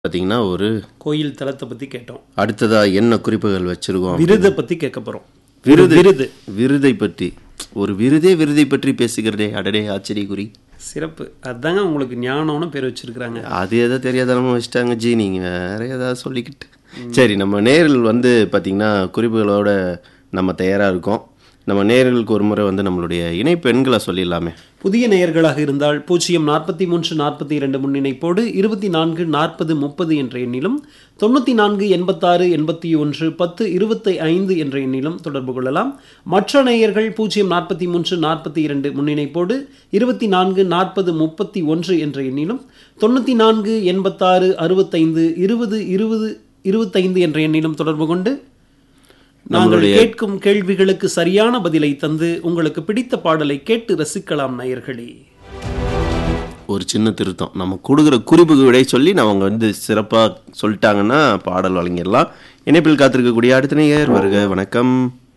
பார்த்தீங்கன்னா ஒரு கோயில் தலத்தை பத்தி கேட்டோம் அடுத்ததா என்ன குறிப்புகள் வச்சிருக்கோம் விருதை பத்தி கேட்க போறோம் விருது விருது விருதை பற்றி ஒரு விருதே விருதை பற்றி பேசுகிறதே அடடே ஆச்சரிய குறி சிறப்பு அதாங்க உங்களுக்கு ஞானம்னு பேர் வச்சிருக்கிறாங்க அது ஏதோ தெரியாதனமா வச்சுட்டாங்க ஜி நீங்க வேற ஏதாவது சொல்லிக்கிட்டு சரி நம்ம நேரில் வந்து பார்த்தீங்கன்னா குறிப்புகளோட நம்ம தயாரா இருக்கோம் நம்ம நேர்களுக்கு ஒரு முறை வந்து நம்மளுடைய இணைப்பு எண்களை சொல்லிடலாமே புதிய நேயர்களாக இருந்தால் பூஜ்ஜியம் நாற்பத்தி மூன்று நாற்பத்தி இரண்டு முன்னிணைப்போடு இருபத்தி நான்கு நாற்பது முப்பது என்ற எண்ணிலும் தொண்ணூற்றி நான்கு எண்பத்தாறு எண்பத்தி ஒன்று பத்து இருபத்தி ஐந்து என்ற எண்ணிலும் தொடர்பு கொள்ளலாம் மற்ற நேயர்கள் பூஜ்ஜியம் நாற்பத்தி மூன்று நாற்பத்தி இரண்டு முன்னிணைப்போடு இருபத்தி நான்கு நாற்பது முப்பத்தி ஒன்று என்ற எண்ணிலும் தொண்ணூற்றி நான்கு எண்பத்தாறு அறுபத்தைந்து இருபது இருபது இருபத்தைந்து என்ற எண்ணிலும் தொடர்பு கொண்டு நாங்கள் கேட்கும் கேள்விகளுக்கு சரியான பதிலை தந்து உங்களுக்கு பிடித்த பாடலை கேட்டு ரசிக்கலாம் நேயர்களே ஒரு சின்ன திருத்தம் நம்ம கொடுக்குற குறிப்புக்கு விடை சொல்லி நம்ம அவங்க வந்து சிறப்பாக சொல்லிட்டாங்கன்னா பாடல் வழங்கிடலாம் இணைப்பில் காத்திருக்கக்கூடிய அடுத்த நேயர் வருக வணக்கம்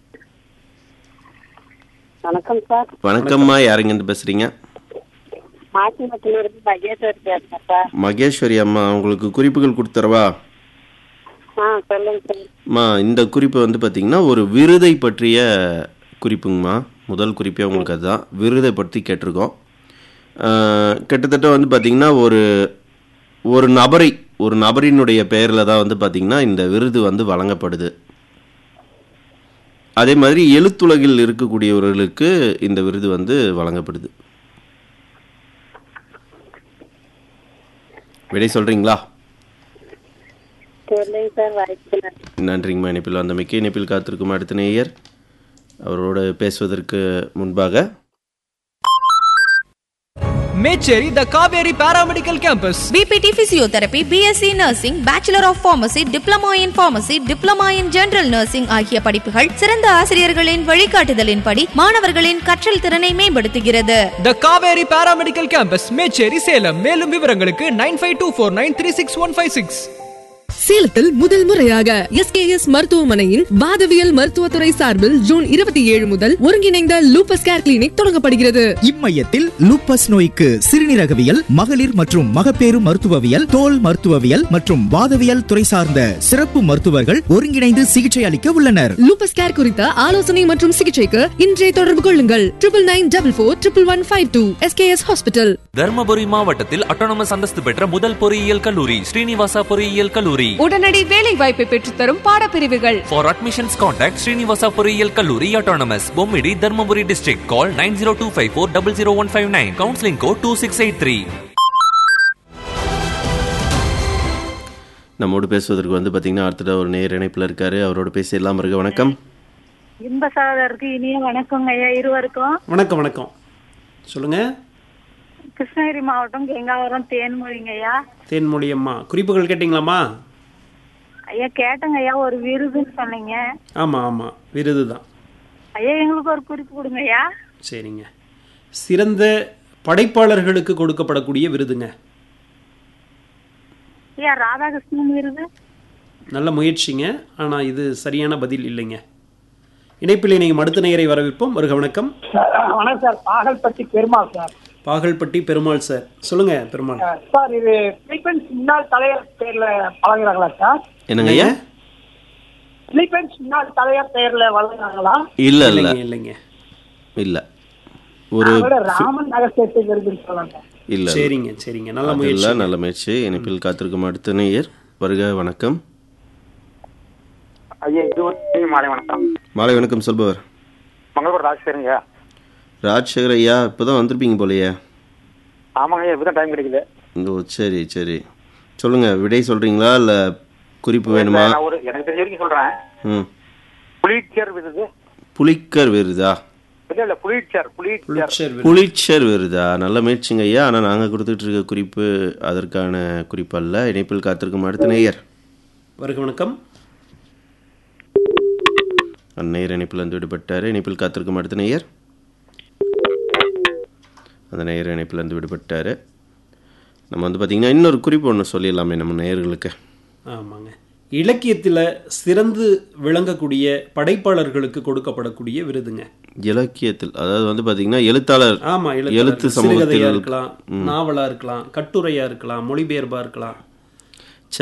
வணக்கம் சார் வணக்கம்மா யாருங்கன்னு பேசுறீங்க மாசிமத்திலிருந்து மகேஸ்வரி பேசுறேன் சார் மகேஸ்வரி அம்மா உங்களுக்கு குறிப்புகள் கொடுத்துறவா ஆ சொல்லுங்க சார் அம்மா இந்த குறிப்பு வந்து பார்த்தீங்கன்னா ஒரு விருதை பற்றிய குறிப்புங்கம்மா முதல் குறிப்பே உங்களுக்கு அதுதான் விருதை பற்றி கேட்டிருக்கோம் ஆஹ், கிட்டத்தட்ட வந்து பார்த்தீங்கன்னா ஒரு ஒரு நபரை ஒரு நபரினுடைய பெயரில் தான் வந்து பார்த்தீங்கன்னா இந்த விருது வந்து வழங்கப்படுது அதே மாதிரி எழுத்துலகில் இருக்கக்கூடியவர்களுக்கு இந்த விருது வந்து வழங்கப்படுது விடை சொல்கிறீங்களா சொல்லுங்க சார் வாய்ப்பு நன்றிங்கம்மா இணைப்பில் அந்த மிக்க இணைப்பில் காத்திருக்கும் அடுத்த நேயர் அவரோடு பேசுவதற்கு முன்பாக Mecheri the Kaveri paramedical campus BPT Physiotherapy, BSc Nursing, Bachelor of Pharmacy, Diploma in Pharmacy, Diploma in General Nursing ஆகிய படிப்புகள் சிறந்த ஆசிரியர்களின் வழிகாட்டுதலின்படி மாணவர்களின் கற்றல் திறனை மேம்படுத்துகிறது the Kaveri paramedical campus Mecheri Salem மேலும் விவரங்களுக்கு nine five two four nine three six one five six சேலத்தில் முதல் முறையாக எஸ்கேஎஸ் மருத்துவமனையின் வாதவியல் மருத்துவத்துறை சார்பில் ஜூன் இருபத்தி ஏழு முதல் ஒருங்கிணைந்த லூபஸ் கேர் கிளினிக் தொடங்கப்படுகிறது இம்மையத்தில் லூப்பஸ் நோய்க்கு சிறுநீரகவியல் மகளிர் மற்றும் மகப்பேறு மருத்துவவியல் தோல் மருத்துவவியல் மற்றும் வாதவியல் துறை சார்ந்த சிறப்பு மருத்துவர்கள் ஒருங்கிணைந்து சிகிச்சை அளிக்க உள்ளனர் லூபஸ் கேர் குறித்த ஆலோசனை மற்றும் சிகிச்சைக்கு இன்றே தொடர்பு கொள்ளுங்கள் triple nine double four triple one five two SKS hospital Dharmapuri மாவட்டத்தில் அட்டானமஸ் அந்தஸ்து பெற்ற முதல் பொறியியல் கல்லூரி ஸ்ரீனிவாசா பொறியியல் கல்லூரி உடனடி வேலை வாய்ப்பை பெற்றுத்தரும் பாடப்பிரிவுகள் ஃபார் அட்மிஷன்ஸ் கான்டாக்ட் ஸ்ரீனிவாசா பொறியியல் கல்லூரி autonomous Bommidi Dharmapuri district call nine zero two five four double zero one five nine counselling code two six eight three நம்மோடு பேசுவதற்கு வந்து பார்த்தீங்கன்னா அடுத்த ஒரு நேர் இணைப்பில் இருக்காரு அவரோட பேசிடலாம் இருக்க வணக்கம் இன்ப சகோதரருக்கு இனிய வணக்கங்க ஐயா இருவருக்கும் வணக்கம் வணக்கம் சொல்லுங்க கிருஷ்ணகிரி மாவட்டம் கெங்காவரம் தேன்மொழிங்க ஐயா தேன்மொழி அம்மா குறிப்புகள் கேட்டிங்களாம்மா ஐயா கேட்டங்க ஐயா ஒரு விருதுன்னு சொன்னீங்க ஆமா ஆமா விருது தான் ஐயா எங்களுக்கு ஒரு குறிப்பு கொடுங்க ஐயா சரிங்க சிறந்த படைப்பாளர்களுக்கு கொடுக்கப்படக்கூடிய விருதுங்க ஐயா ராதாகிருஷ்ணன் விருது நல்ல முயற்சிங்க ஆனா இது சரியான பதில் இல்லைங்க இணைப்பில் இணையும் அடுத்த நேயரை வரவேற்போம் வருக வணக்கம் வணக்கம் sir Bagalpatti Perumal sir Bagalpatti Perumal sir சொல்லுங்க பெருமாள் சார் இது பிலிப்பைன்ஸ் முன்னாள் தலைவர் பேர்ல வழங்குறாங்களா சார் என்னங்க ஐயா பிலிப்பைன்ஸ் முன்னாள் தலைவர் பேர்ல வழங்குறாங்களா இல்லை இல்லை இல்லைங்க இல்லைங்க இல்லை ஒரு அதோட ராமன் நகசேர்த்து விருதுன்னு சொல்லுங்க இல்லை சரிங்க சரிங்க நல்ல அது முயற்சி இல்லை நல்ல முயற்சி இணைப்பில் காத்திருக்கும் அடுத்த நேயர் வருக வணக்கம் ஐயா இது ஒரு மாலை வணக்கம் மாலை வணக்கம் சொல்பவர் மங்களூர் ராஜ்சேருங்க ராஜ்சேகர் ஐயா இப்போ தான் வந்திருப்பீங்க போலையே ஆமாங்க ஐயா இப்பதான் டைம் கிடைக்கல ஓ சரி சரி சொல்லுங்க விடை சொல்றீங்களா இல்லை குறிப்பு வேணுமா நான் ஒரு எனக்கு தெரிஞ்ச வரைக்கும் சொல்றேன் ம் புலிட்சர் விருது புலிக்கர் விருதா இல்ல இல்ல புலிட்சர் புலிட்சர் புலிட்சர் விருது. புலிச்சர் விருதா நல்ல முயற்சிங்க ஐயா ஆனால் நாங்கள் கொடுத்துட்டு இருக்க குறிப்பு அதற்கான குறிப்பு அல்ல இணைப்பில் காத்திருக்கும் அடுத்த நேயர் வருக வணக்கம் அந்நேயர் இணைப்பில் வந்து விடுபட்டார் இணைப்பில் காத்திருக்கும் அடுத்த நேயர் அந்த நேயர் இணைப்பில் வந்து விடுபட்டார் நம்ம வந்து பார்த்திங்கன்னா இன்னொரு குறிப்பு ஒன்று சொல்லிடலாமே நம்ம நேயர்களுக்கு ஆமாங்க இலக்கியத்துல சிறந்து விளங்கக்கூடிய படைப்பாளர்களுக்கு கொடுக்கப்படக்கூடிய விருதுங்க இலக்கியத்தில் அதாவது வந்து பார்த்தீங்கன்னா எழுத்தாளர் ஆமா எழுத்து எழுத்து சிறுகதையா சமூகத்தில் இருக்கலாம் நாவலா இருக்கலாம் கட்டுரையா இருக்கலாம் மொழிபெயர்ப்பா இருக்கலாம்